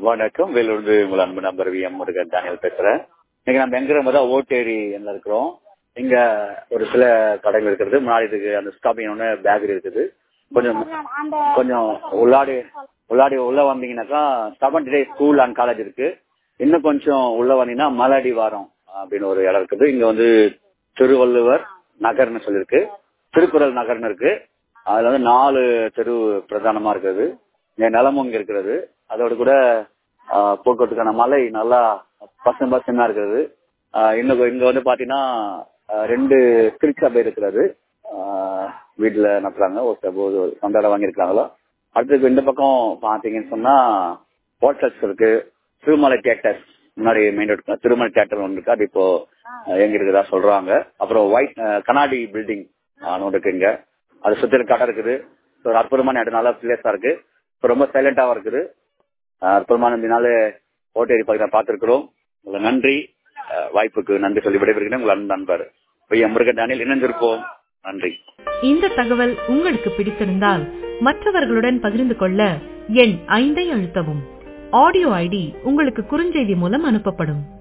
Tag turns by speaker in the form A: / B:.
A: வணக்கம் வேலூர்ந்து உங்கள் அன்பு number V M Murugan Daniel பேசுறேன் இன்னைக்கு நம்ம எங்க ரொம்ப ஓட்டேரி இருக்கிறோம் இங்க ஒரு சில கடைகள் இருக்கிறது முன்னாடி இதுக்கு அந்த ஸ்டாப்பிங் ஒன்று பேக்கரி இருக்குது கொஞ்சம் கொஞ்சம் உள்ளாடி உள்ளாடி உள்ள வந்தீங்கன்னாக்கா seventh day school and college இருக்கு இன்னும் கொஞ்சம் உள்ள வந்தீங்கன்னா மலடி வாரம் அப்படின்னு ஒரு இடம் இருக்குது இங்க வந்து திருவள்ளுவர் நகர்னு சொல்லியிருக்கு திருக்குறள் நகர்னு இருக்கு அதுல வந்து நாலு தெரு பிரதானமா இருக்குது இங்க நிலமும் இங்க இருக்கிறது அதோட கூட ஆஹ், போக்குவரத்துக்கான மலை நல்லா பசும் பசுமா இருக்கிறது ஆஹ், இன்னும் இங்க வந்து பாத்தீங்கன்னா ஆஹ், ரெண்டு திருச்சபை இருக்கிறது ஆஹ், வீட்டுல நடத்துறாங்க ஒரு சபை ஒரு சொந்த வாங்கியிருக்காங்களோ அடுத்தது இந்த பக்கம் பாத்தீங்கன்னு சொன்னா ஹோட்டல்ஸ் இருக்கு திருமலை தியேட்டர் முன்னாடி மெயின் ரோட் திருமலை தியேட்டர் ஒன்று இருக்கு அது இப்போ ஆஹ், எங்க இருக்குதா சொல்றாங்க அப்புறம் ஒயிட் கண்ணாடி பில்டிங் ஒன்று இருக்கு இங்க அது சுத்தி கடை இருக்குது ஒரு அற்புதமான இடம் நல்ல பிளேஸா இருக்கு இப்ப ரொம்ப சைலண்டாவும் இருக்குது ஆஹ் அற்புதமான இந்த நாள் ஓட்டேரி பகுதியில் பார்த்திருக்கிறோம் உங்களுக்கு நன்றி ஆஹ் வாய்ப்புக்கு நன்றி சொல்லி விடைபெறுகிறேன் உங்கள் அன்பு நண்பர் பொய்யா முருகன் தானியில் இணைந்திருப்போம் நன்றி
B: இந்த தகவல் உங்களுக்கு பிடித்திருந்தால் மற்றவர்களுடன் பகிர்ந்து கொள்ள எண் ஐந்தை அழுத்தவும் ஆடியோ ஐடி உங்களுக்கு குறுஞ்செய்தி மூலம் அனுப்பப்படும்